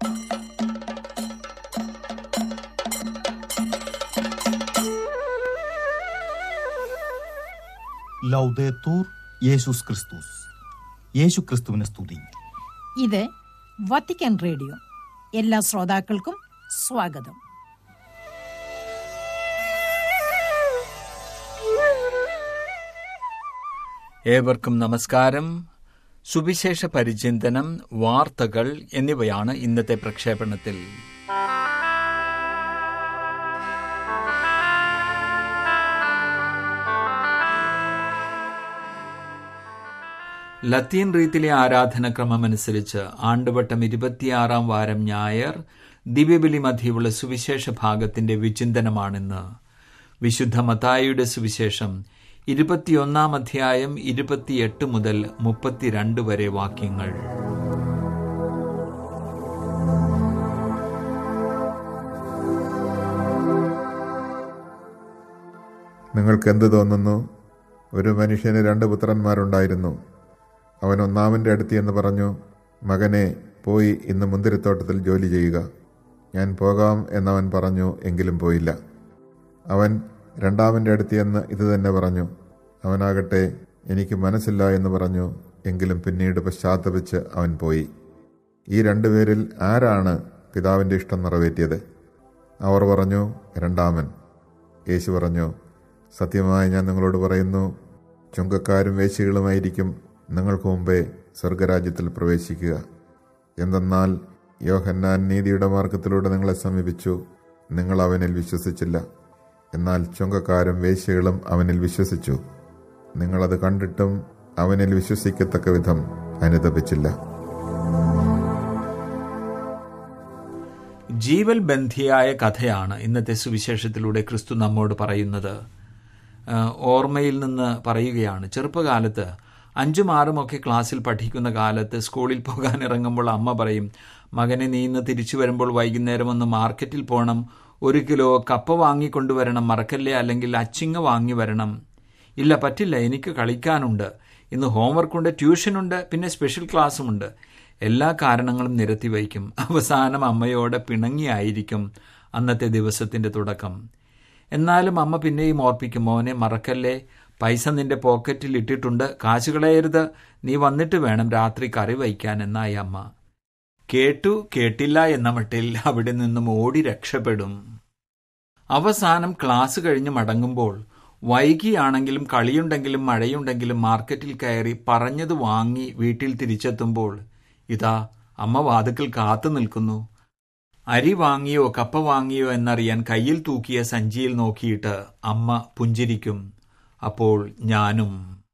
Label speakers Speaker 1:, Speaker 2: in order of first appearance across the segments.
Speaker 1: ലൗദേത്തൂർ യേശുസ് ക്രിസ്തുസ് യേശു ക്രിസ്തുവിനെ സ്തുതി
Speaker 2: ഇത് വത്തിക്കാൻ റേഡിയോ എല്ലാ ശ്രോതാക്കൾക്കും സ്വാഗതം
Speaker 3: ഏവർക്കും നമസ്കാരം സുവിശേഷ പരിചിന്തനം വാർത്തകൾ എന്നിവയാണ് ഇന്നത്തെ പ്രക്ഷേപണത്തിൽ ലത്തീൻ റീത്തിലെ ആരാധനക്രമമനുസരിച്ച് ആണ്ടുവട്ടം ഇരുപത്തിയാറാം വാരം ഞായർ ദിവ്യബലി മധ്യയുള്ള സുവിശേഷ ഭാഗത്തിന്റെ വിചിന്തനമാണിന്ന് വിശുദ്ധ മത്തായിയുടെ സുവിശേഷം ഇരുപത്തിയൊന്നാം അധ്യായം ഇരുപത്തിയെട്ട് മുതൽ മുപ്പത്തിരണ്ട് വരെ വാക്യങ്ങൾ
Speaker 4: നിങ്ങൾക്ക് എന്ത് തോന്നുന്നു ഒരു മനുഷ്യന് രണ്ട് പുത്രന്മാരുണ്ടായിരുന്നു അവൻ ഒന്നാമൻ്റെ അടുത്ത് എന്ന് പറഞ്ഞു മകനെ പോയി ഇന്ന് മുന്തിരിത്തോട്ടത്തിൽ ജോലി ചെയ്യുക ഞാൻ പോകാം എന്നവൻ പറഞ്ഞു എങ്കിലും പോയില്ല അവൻ രണ്ടാമൻ്റെ അടുത്ത് എന്ന് ഇത് തന്നെ പറഞ്ഞു അവനാകട്ടെ എനിക്ക് മനസ്സില്ല എന്ന് പറഞ്ഞു എങ്കിലും പിന്നീട് പശ്ചാത്തപിച്ച് അവൻ പോയി ഈ രണ്ടുപേരിൽ ആരാണ് പിതാവിൻ്റെ ഇഷ്ടം നിറവേറ്റിയത് അവർ പറഞ്ഞു രണ്ടാമൻ യേശു പറഞ്ഞു സത്യമായി ഞാൻ നിങ്ങളോട് പറയുന്നു ചുങ്കക്കാരും വേശികളുമായിരിക്കും നിങ്ങൾക്ക് മുമ്പേ സ്വർഗരാജ്യത്തിൽ പ്രവേശിക്കുക എന്തെന്നാൽ യോഹന്നാൻ നീതിയുടെ മാർഗത്തിലൂടെ നിങ്ങളെ സമീപിച്ചു നിങ്ങൾ അവനിൽ വിശ്വസിച്ചില്ല എന്നാൽ ചുങ്കക്കാരും വേശ്യകളും അവനിൽ വിശ്വസിച്ചു നിങ്ങളത് കണ്ടിട്ടും അവനിൽ വിശ്വസിക്കത്തക്ക വിധം അനുതപിച്ചില്ല
Speaker 3: ജീവൽ ബന്ധിയായ കഥയാണ് ഇന്നത്തെ സുവിശേഷത്തിലൂടെ ക്രിസ്തു നമ്മോട് പറയുന്നത് ആ, ഓർമ്മയിൽ നിന്ന് പറയുകയാണ് ചെറുപ്പകാലത്ത് അഞ്ചും ആറും ഒക്കെ ക്ലാസ്സിൽ പഠിക്കുന്ന കാലത്ത് സ്കൂളിൽ പോകാൻ ഇറങ്ങുമ്പോൾ അമ്മ പറയും മകനെ നീ ഇന്ന് തിരിച്ചു വരുമ്പോൾ വൈകുന്നേരം ഒന്ന് മാർക്കറ്റിൽ പോകണം ഒരു കിലോ കപ്പ വാങ്ങിക്കൊണ്ടുവരണം മറക്കല്ലേ അല്ലെങ്കിൽ അച്ചിങ്ങ വാങ്ങി വരണം ഇല്ല പറ്റില്ല എനിക്ക് കളിക്കാനുണ്ട് ഇന്ന് ഹോംവർക്കുണ്ട് ട്യൂഷനുണ്ട് പിന്നെ സ്പെഷ്യൽ ക്ലാസ്സുമുണ്ട് എല്ലാ കാരണങ്ങളും നിരത്തി വയ്ക്കും അവസാനം അമ്മയോട് പിണങ്ങിയായിരിക്കും അന്നത്തെ ദിവസത്തിന്റെ തുടക്കം എന്നാലും അമ്മ പിന്നെയും ഓർപ്പിക്കും മോനെ മറക്കല്ലേ പൈസ നിന്റെ പോക്കറ്റിൽ ഇട്ടിട്ടുണ്ട് കാശ് കളയരുത് നീ വന്നിട്ട് വേണം രാത്രി കറി വയ്ക്കാൻ എന്നായി അമ്മ കേട്ടു കേട്ടില്ല എന്ന മട്ടിൽ അവിടെ നിന്നും ഓടി രക്ഷപ്പെടും അവസാനം ക്ലാസ് കഴിഞ്ഞ് മടങ്ങുമ്പോൾ വൈകിയാണെങ്കിലും കളിയുണ്ടെങ്കിലും മഴയുണ്ടെങ്കിലും മാർക്കറ്റിൽ കയറി പറഞ്ഞത് വാങ്ങി വീട്ടിൽ തിരിച്ചെത്തുമ്പോൾ ഇതാ അമ്മ വാതുക്കൽ കാത്തു നിൽക്കുന്നു അരി വാങ്ങിയോ കപ്പ വാങ്ങിയോ എന്നറിയാൻ കയ്യിൽ തൂക്കിയ സഞ്ചിയിൽ നോക്കിയിട്ട് അമ്മ പുഞ്ചിരിക്കും അപ്പോൾ ഞാനും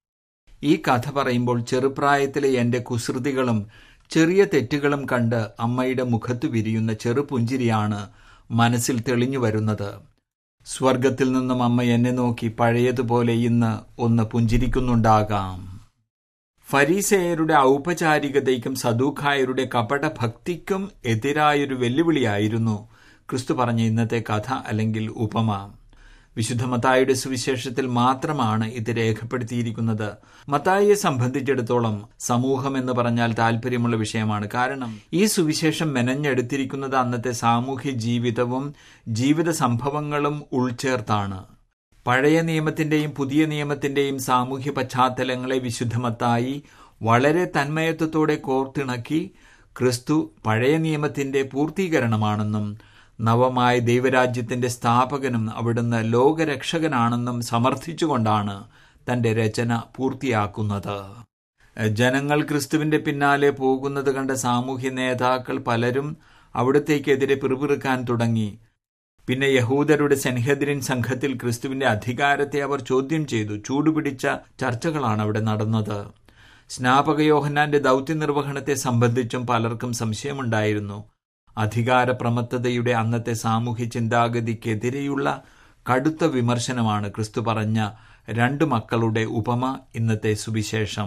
Speaker 3: ഈ കഥ പറയുമ്പോൾ ചെറുപ്രായത്തിലെ എന്റെ കുസൃതികളും ചെറിയ തെറ്റുകളും കണ്ട് അമ്മയുടെ മുഖത്ത് വിരിയുന്ന ചെറുപുഞ്ചിരിയാണ് മനസ്സിൽ തെളിഞ്ഞു വരുന്നത് സ്വർഗത്തിൽ നിന്നും അമ്മ എന്നെ നോക്കി പഴയതുപോലെ ഇന്ന് ഒന്ന് പുഞ്ചിരിക്കുന്നുണ്ടാകാം ഫരീസേയരുടെ ഔപചാരികതയ്ക്കും സദൂഖായരുടെ കപട ഭക്തിക്കും എതിരായൊരു വെല്ലുവിളിയായിരുന്നു ക്രിസ്തു പറഞ്ഞ ഇന്നത്തെ കഥ അല്ലെങ്കിൽ ഉപമ വിശുദ്ധ മത്തായിയുടെ സുവിശേഷത്തിൽ മാത്രമാണ് ഇത് രേഖപ്പെടുത്തിയിരിക്കുന്നത് മത്തായിയെ സംബന്ധിച്ചിടത്തോളം സമൂഹം എന്ന് പറഞ്ഞാൽ താല്പര്യമുള്ള വിഷയമാണ് കാരണം ഈ സുവിശേഷം മെനഞ്ഞെടുത്തിരിക്കുന്നത് അന്നത്തെ സാമൂഹ്യ ജീവിതവും ജീവിത സംഭവങ്ങളും ഉൾച്ചേർത്താണ് പഴയ നിയമത്തിന്റെയും പുതിയ നിയമത്തിന്റെയും സാമൂഹ്യ പശ്ചാത്തലങ്ങളെ വിശുദ്ധമത്തായി വളരെ തന്മയത്വത്തോടെ കോർത്തിണക്കി ക്രിസ്തു പഴയ നിയമത്തിന്റെ പൂർത്തീകരണമാണെന്നും നവമായ ദൈവരാജ്യത്തിന്റെ സ്ഥാപകനും അവിടുന്ന് ലോകരക്ഷകനാണെന്നും സമർത്ഥിച്ചുകൊണ്ടാണ് തന്റെ രചന പൂർത്തിയാക്കുന്നത് ജനങ്ങൾ ക്രിസ്തുവിന്റെ പിന്നാലെ പോകുന്നത് കണ്ട സാമൂഹ്യ നേതാക്കൾ പലരും അവിടത്തേക്കെതിരെ പിറുപിറുക്കാൻ തുടങ്ങി പിന്നെ യഹൂദരുടെ സെൻഹദ്രിൻ സംഘത്തിൽ ക്രിസ്തുവിന്റെ അധികാരത്തെ അവർ ചോദ്യം ചെയ്തു ചൂടുപിടിച്ച ചർച്ചകളാണ് അവിടെ നടന്നത് സ്നാപക യോഹന്നാന്റെ ദൗത്യ നിർവഹണത്തെ സംബന്ധിച്ചും പലർക്കും സംശയമുണ്ടായിരുന്നു അധികാര പ്രമത്തതയുടെ അന്നത്തെ സാമൂഹ്യ ചിന്താഗതിക്കെതിരെയുള്ള കടുത്ത വിമർശനമാണ് ക്രിസ്തു പറഞ്ഞ രണ്ട് മക്കളുടെ ഉപമ ഇന്നത്തെ സുവിശേഷം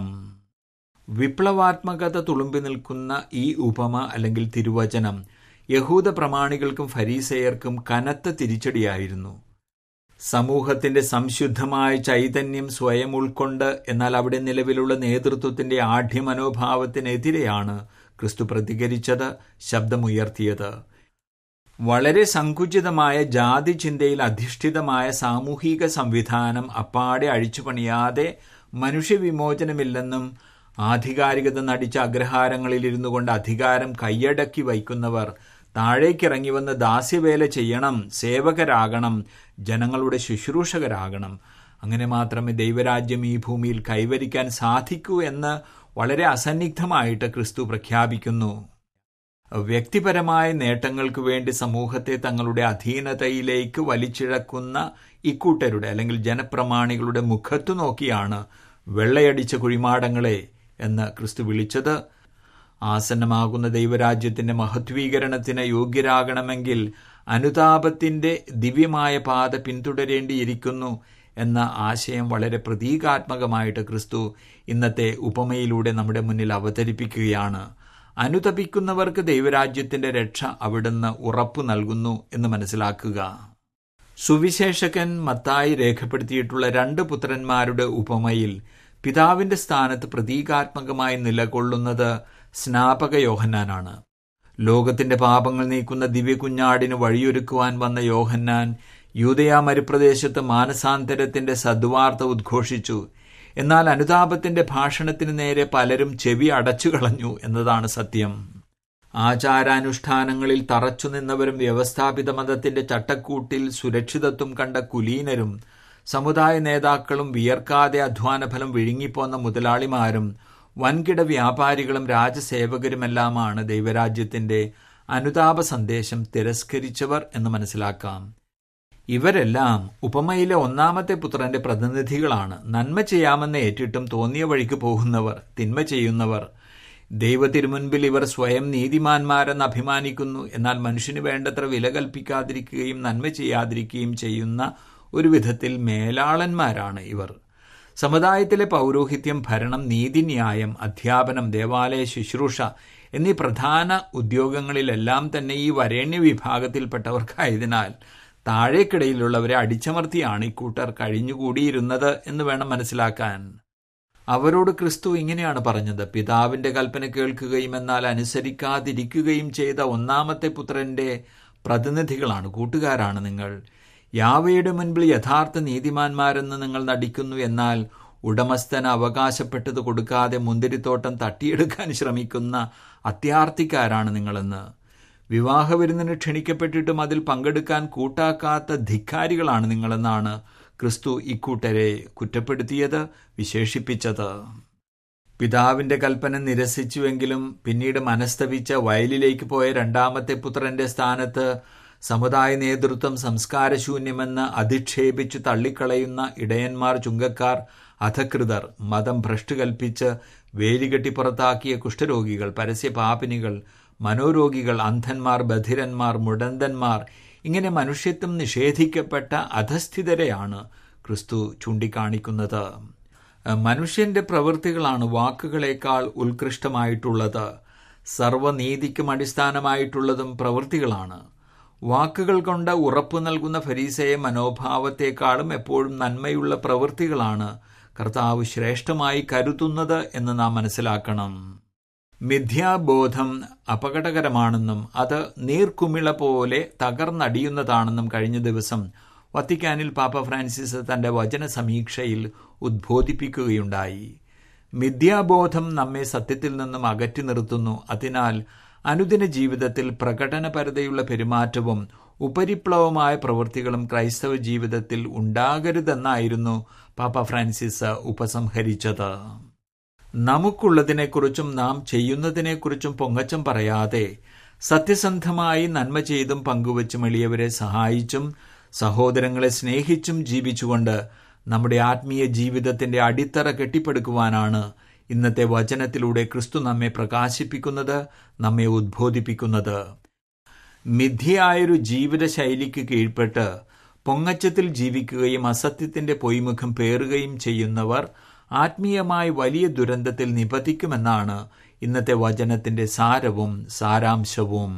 Speaker 3: വിപ്ലവാത്മകത തുളുമ്പി നിൽക്കുന്ന ഈ ഉപമ അല്ലെങ്കിൽ തിരുവചനം യഹൂദ പ്രമാണികൾക്കും ഫരീസേയർക്കും കനത്ത തിരിച്ചടിയായിരുന്നു സമൂഹത്തിന്റെ സംശുദ്ധമായ ചൈതന്യം സ്വയം ഉൾക്കൊണ്ട് എന്നാൽ അവിടെ നിലവിലുള്ള നേതൃത്വത്തിന്റെ ആഢ്യമനോഭാവത്തിനെതിരെയാണ് ക്രിസ്തു പ്രതികരിച്ചത് ശബ്ദമുയർത്തിയത് വളരെ സങ്കുചിതമായ ജാതി ചിന്തയിൽ അധിഷ്ഠിതമായ സാമൂഹിക സംവിധാനം അപ്പാടെ അഴിച്ചുപണിയാതെ മനുഷ്യവിമോചനമില്ലെന്നും ആധികാരികത നടിച്ച അഗ്രഹാരങ്ങളിൽ ഇരുന്നു കൊണ്ട് അധികാരം കൈയടക്കി വയ്ക്കുന്നവർ താഴേക്കിറങ്ങി വന്ന് ദാസ്യവേല ചെയ്യണം സേവകരാകണം ജനങ്ങളുടെ ശുശ്രൂഷകരാകണം അങ്ങനെ മാത്രമേ ദൈവരാജ്യം ഈ ഭൂമിയിൽ കൈവരിക്കാൻ സാധിക്കൂ എന്ന് വളരെ അസന്നിഗ്ധമായിട്ട് ക്രിസ്തു പ്രഖ്യാപിക്കുന്നു വ്യക്തിപരമായ നേട്ടങ്ങൾക്ക് വേണ്ടി സമൂഹത്തെ തങ്ങളുടെ അധീനതയിലേക്ക് വലിച്ചിഴക്കുന്ന ഇക്കൂട്ടരുടെ അല്ലെങ്കിൽ ജനപ്രമാണികളുടെ മുഖത്തു നോക്കിയാണ് വെള്ളയടിച്ച കുഴിമാടങ്ങളെ എന്ന് ക്രിസ്തു വിളിച്ചത് ആസന്നമാകുന്ന ദൈവരാജ്യത്തിന്റെ മഹത്വീകരണത്തിന് യോഗ്യരാകണമെങ്കിൽ അനുതാപത്തിന്റെ ദിവ്യമായ പാത പിന്തുടരേണ്ടിയിരിക്കുന്നു എന്ന ആശയം വളരെ പ്രതീകാത്മകമായിട്ട് ക്രിസ്തു ഇന്നത്തെ ഉപമയിലൂടെ നമ്മുടെ മുന്നിൽ അവതരിപ്പിക്കുകയാണ് അനുതപിക്കുന്നവർക്ക് ദൈവരാജ്യത്തിന്റെ രക്ഷ അവിടുന്ന് ഉറപ്പു നൽകുന്നു എന്ന് മനസ്സിലാക്കുക സുവിശേഷകൻ മത്തായി രേഖപ്പെടുത്തിയിട്ടുള്ള രണ്ട് പുത്രന്മാരുടെ ഉപമയിൽ പിതാവിന്റെ സ്ഥാനത്ത് പ്രതീകാത്മകമായി നിലകൊള്ളുന്നത് സ്നാപക യോഹന്നാനാണ് ലോകത്തിന്റെ പാപങ്ങൾ നീക്കുന്ന ദിവ്യകുഞ്ഞാടിന് വഴിയൊരുക്കുവാൻ വന്ന യോഹന്നാൻ യൂതയ മരുപ്രദേശത്ത് മാനസാന്തരത്തിന്റെ സദ്വാർത്ത ഉദ്ഘോഷിച്ചു എന്നാൽ അനുതാപത്തിന്റെ ഭാഷണത്തിന് നേരെ പലരും ചെവി അടച്ചു കളഞ്ഞു എന്നതാണ് സത്യം ആചാരാനുഷ്ഠാനങ്ങളിൽ തറച്ചു നിന്നവരും വ്യവസ്ഥാപിത മതത്തിന്റെ ചട്ടക്കൂട്ടിൽ സുരക്ഷിതത്വം കണ്ട കുലീനരും സമുദായ നേതാക്കളും വിയർക്കാതെ അധ്വാനഫലം വിഴുങ്ങിപ്പോന്ന മുതലാളിമാരും വൻകിട വ്യാപാരികളും രാജസേവകരുമെല്ലാമാണ് ദൈവരാജ്യത്തിന്റെ അനുതാപ സന്ദേശം തിരസ്കരിച്ചവർ എന്ന് മനസ്സിലാക്കാം ഇവരെല്ലാം ഉപമയിലെ ഒന്നാമത്തെ പുത്രന്റെ പ്രതിനിധികളാണ് നന്മ ചെയ്യാമെന്ന് ഏറ്റിട്ടും തോന്നിയ വഴിക്ക് പോകുന്നവർ തിന്മ ചെയ്യുന്നവർ ദൈവത്തിരുമുൻപിൽ ഇവർ സ്വയം നീതിമാന്മാരെന്ന് അഭിമാനിക്കുന്നു എന്നാൽ മനുഷ്യന് വേണ്ടത്ര വില കൽപ്പിക്കാതിരിക്കുകയും നന്മ ചെയ്യാതിരിക്കുകയും ചെയ്യുന്ന ഒരു വിധത്തിൽ മേലാളന്മാരാണ് ഇവർ സമുദായത്തിലെ പൗരോഹിത്യം ഭരണം നീതിന്യായം അധ്യാപനം ദേവാലയ ശുശ്രൂഷ എന്നീ പ്രധാന ഉദ്യോഗങ്ങളിലെല്ലാം തന്നെ ഈ വരേണ്യ വിഭാഗത്തിൽപ്പെട്ടവർക്കായതിനാൽ താഴേക്കിടയിലുള്ളവരെ അടിച്ചമർത്തിയാണ് ഇക്കൂട്ടർ കഴിഞ്ഞുകൂടിയിരുന്നത് എന്ന് വേണം മനസ്സിലാക്കാൻ അവരോട് ക്രിസ്തു ഇങ്ങനെയാണ് പറഞ്ഞത് പിതാവിന്റെ കൽപ്പന കേൾക്കുകയും എന്നാൽ അനുസരിക്കാതിരിക്കുകയും ചെയ്ത ഒന്നാമത്തെ പുത്രന്റെ പ്രതിനിധികളാണ് കൂട്ടുകാരാണ് നിങ്ങൾ യാവയുടെ മുൻപിൽ യഥാർത്ഥ നീതിമാന്മാരെന്ന് നിങ്ങൾ നടിക്കുന്നു എന്നാൽ ഉടമസ്ഥന് അവകാശപ്പെട്ടത് കൊടുക്കാതെ മുന്തിരിത്തോട്ടം തട്ടിയെടുക്കാൻ ശ്രമിക്കുന്ന അത്യാർത്ഥിക്കാരാണ് നിങ്ങളെന്ന് വിവാഹവിരുന്നിന് ക്ഷണിക്കപ്പെട്ടിട്ടും അതിൽ പങ്കെടുക്കാൻ കൂട്ടാക്കാത്ത ധിക്കാരികളാണ് നിങ്ങളെന്നാണ് ക്രിസ്തു ഇക്കൂട്ടരെ കുറ്റപ്പെടുത്തിയത് വിശേഷിപ്പിച്ചത് പിതാവിന്റെ കൽപ്പന നിരസിച്ചുവെങ്കിലും പിന്നീട് മനസ്തപിച്ച വയലിലേക്ക് പോയ രണ്ടാമത്തെ പുത്രന്റെ സ്ഥാനത്ത് സമുദായ നേതൃത്വം സംസ്കാരശൂന്യമെന്ന് അധിക്ഷേപിച്ച് തള്ളിക്കളയുന്ന ഇടയന്മാർ ചുങ്കക്കാർ അധകൃതർ മതം ഭ്രഷ്ട് കൽപ്പിച്ച് വേലികെട്ടി പുറത്താക്കിയ കുഷ്ഠരോഗികൾ പരസ്യപാപിനികൾ മനോരോഗികൾ അന്ധന്മാർ ബധിരന്മാർ മുടന്തന്മാർ ഇങ്ങനെ മനുഷ്യത്വം നിഷേധിക്കപ്പെട്ട അധസ്ഥിതരെയാണ് ക്രിസ്തു ചൂണ്ടിക്കാണിക്കുന്നത് മനുഷ്യന്റെ പ്രവൃത്തികളാണ് വാക്കുകളേക്കാൾ ഉത്കൃഷ്ടമായിട്ടുള്ളത് സർവനീതിക്കും അടിസ്ഥാനമായിട്ടുള്ളതും പ്രവൃത്തികളാണ് വാക്കുകൾ കൊണ്ട് ഉറപ്പു നൽകുന്ന ഫരീസയെ മനോഭാവത്തെക്കാളും എപ്പോഴും നന്മയുള്ള പ്രവൃത്തികളാണ് കർത്താവ് ശ്രേഷ്ഠമായി കരുതുന്നത് എന്ന് നാം മനസ്സിലാക്കണം മിഥ്യാബോധം അപകടകരമാണെന്നും അത് നീർക്കുമിള പോലെ തകർന്നടിയുന്നതാണെന്നും കഴിഞ്ഞ ദിവസം വത്തിക്കാനിൽ പാപ്പ ഫ്രാൻസിസ് തന്റെ വചന സമീക്ഷയിൽ ഉദ്ബോധിപ്പിക്കുകയുണ്ടായി മിഥ്യാബോധം നമ്മെ സത്യത്തിൽ നിന്നും അകറ്റി നിർത്തുന്നു അതിനാൽ അനുദിന ജീവിതത്തിൽ പ്രകടനപരതയുള്ള പെരുമാറ്റവും ഉപരിപ്ലവമായ പ്രവൃത്തികളും ക്രൈസ്തവ ജീവിതത്തിൽ ഉണ്ടാകരുതെന്നായിരുന്നു പാപ്പ ഫ്രാൻസിസ് ഉപസംഹരിച്ചത് നമുക്കുള്ളതിനെക്കുറിച്ചും നാം ചെയ്യുന്നതിനെക്കുറിച്ചും പൊങ്ങച്ചം പറയാതെ സത്യസന്ധമായി നന്മ ചെയ്തും പങ്കുവച്ചും എളിയവരെ സഹായിച്ചും സഹോദരങ്ങളെ സ്നേഹിച്ചും ജീവിച്ചുകൊണ്ട് നമ്മുടെ ആത്മീയ ജീവിതത്തിന്റെ അടിത്തറ കെട്ടിപ്പടുക്കുവാനാണ് ഇന്നത്തെ വചനത്തിലൂടെ ക്രിസ്തു നമ്മെ പ്രകാശിപ്പിക്കുന്നത് നമ്മെ ഉദ്ബോധിപ്പിക്കുന്നത് മിഥ്യയായൊരു ജീവിതശൈലിക്ക് കീഴ്പ്പെട്ട് പൊങ്ങച്ചത്തിൽ ജീവിക്കുകയും അസത്യത്തിന്റെ പൊയ്മുഖം പേറുകയും ചെയ്യുന്നവർ ആത്മീയമായി വലിയ ദുരന്തത്തിൽ നിപതിക്കുമെന്നാണ് ഇന്നത്തെ വചനത്തിന്റെ സാരവും സാരാംശവും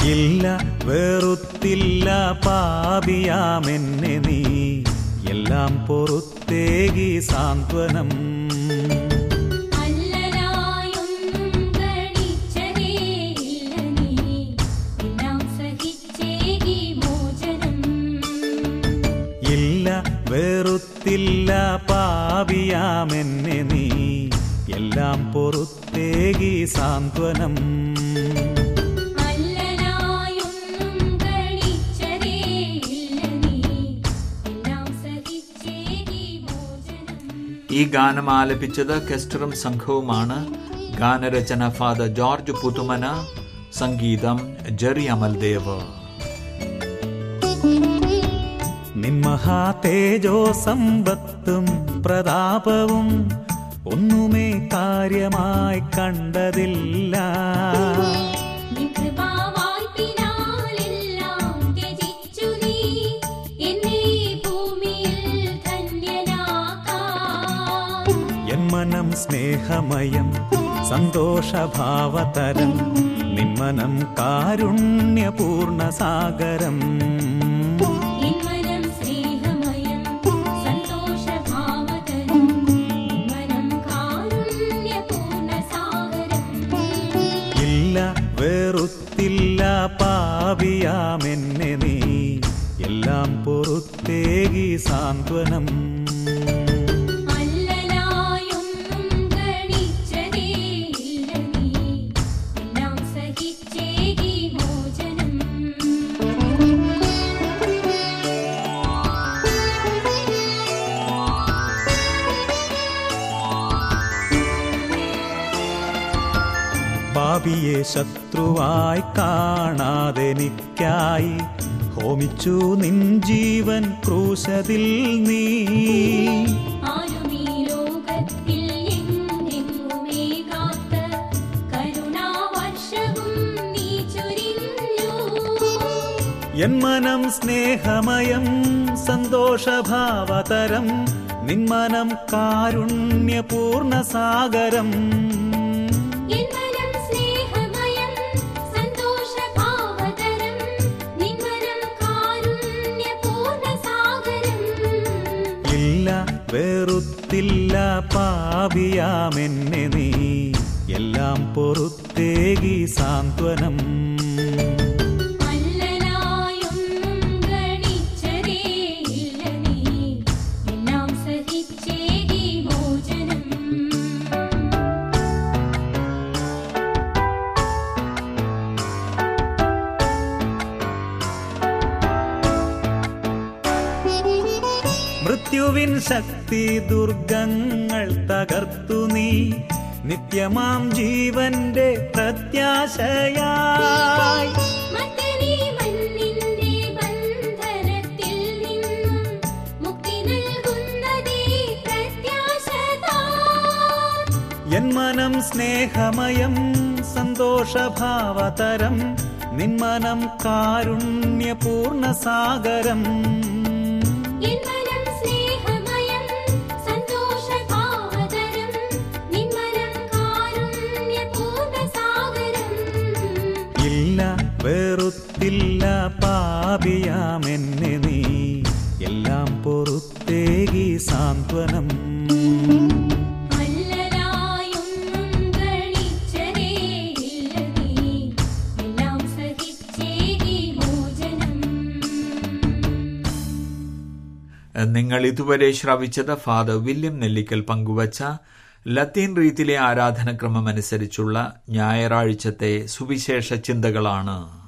Speaker 5: ഇല്ല വെറുത്തില്ല പാപിയാമെന്നെ നീ എല്ലാം പൊറുത്തേകി സാന്ത്വനം
Speaker 6: അല്ലലായൊന്നും ഗണിച്ചതേയില്ല നീ എല്ലാം സഹിച്ചേകി മോചനം
Speaker 5: ഇല്ല വെറുത്തില്ല പാപിയാമെന്നെ നീ എല്ലാം പൊറുത്തേകി സാന്ത്വനം
Speaker 6: അല്ലലായൊന്നും ഗണിച്ചതേയില്ല നീ എല്ലാം സഹിച്ചേകി മോചനം
Speaker 3: ഈ ഗാനം ആലപിച്ചത് കെസ്റ്ററും സംഘവുമാണ് ഗാനരചന ഫാദർ ജോർജ് പുതുമന സംഗീതം ജെറി അമൽദേവ്
Speaker 5: നിന്മഹാ തേജോ സമ്പത്തും പ്രതാപവും ഒന്നുമേ കാര്യമായി കണ്ടതില്ല
Speaker 6: നികൃപാവായ്പിനാലെല്ലാം ത്യജിച്ചു നീ എന്നെ ഈ ഭൂമിയിൽ ധന്യനാക്കാം
Speaker 5: എൻ മനം സ്നേഹമയം സന്തോഷഭാവതരം നിന്മനം കാരുണ്യപൂർണ സാഗരം
Speaker 6: ഇൻമനം സ്നേഹമയം സന്തോഷഭാവതരം ഇൻമനം കാരുണ്യപൂർണസാഗരം
Speaker 5: ഇല്ല വെറുത്തില്ല പാപിയാമെന്നെ നീ എല്ലാം പൊറുത്തേകി സാന്ത്വനം
Speaker 6: അല്ലലായൊന്നും ഗണിച്ചതേയില്ല നീ എല്ലാം സഹിച്ചേകി മോചനം
Speaker 5: പാപിയെ ശത്രുവായി കാണാതെനിക്കായി ഹോമിച്ചു നിൻ ജീവൻ ക്രൂശതിൽ നീ
Speaker 6: ആരുമീ ലോകത്തിൽ എങ്ങെങ്ങുമേ കാത്ത കരുണാവർഷവും നീ ചൊരിഞ്ഞു
Speaker 5: എൻ മനം സ്നേഹമയം സന്തോഷഭാവതരം നിന്മനം കാരുണ്യപൂർണ സാഗരം
Speaker 6: ഇൻമനം സ്നേഹമയം സന്തോഷഭാവതരം നിന്മനം കാരുണ്യപൂർണസാഗരം
Speaker 5: ഇല്ല വെറുത്തില്ല പാപിയാമെന്നെ നീ എല്ലാം പൊറുത്തേകി സാന്ത്വനം
Speaker 6: അല്ലലായൊന്നും ഗണിച്ചതേയില്ല നീ എല്ലാം സഹിച്ചേകി മോചനം
Speaker 5: മൃത്യുവിൻ ശക്തി ദുർഗങ്ങൾ തകർത്തു നീ നിത്യമാം ജീവന്റെ പ്രത്യാശയായി
Speaker 6: മത്തനീ മണ്ണിന്റെ ബന്ധനത്തിൽ നിന്നും മുക്തി നൽകുന്നതേ പ്രത്യാശതാ
Speaker 5: എൻ മനം സ്നേഹമയം സന്തോഷഭാവതരം നിന്മനം കാരുണ്യപൂർണ സാഗരം
Speaker 6: ഇൻമനം സ്നേഹമയം സന്തോഷഭാവതരം നിന്മനം കാരുണ്യപൂർണസാഗരം
Speaker 5: ഇല്ല വെറുത്തില്ല പാപിയാമെന്നെ നീ എല്ലാം പൊറുത്തേകി സാന്ത്വനം
Speaker 6: അല്ലലായൊന്നും ഗണിച്ചതേയില്ല നീ എല്ലാം സഹിച്ചേകി മോചനം
Speaker 3: നിങ്ങൾ ഇതുവരെ ശ്രവിച്ചത് ഫാദർ വില്യം നെല്ലിക്കൽ പങ്കുവച്ച ലത്തീൻ റീതിയിലെ ആരാധനക്രമം അനുസരിച്ചുള്ള ഞായറാഴ്ചത്തെ സുവിശേഷ ചിന്തകളാണ്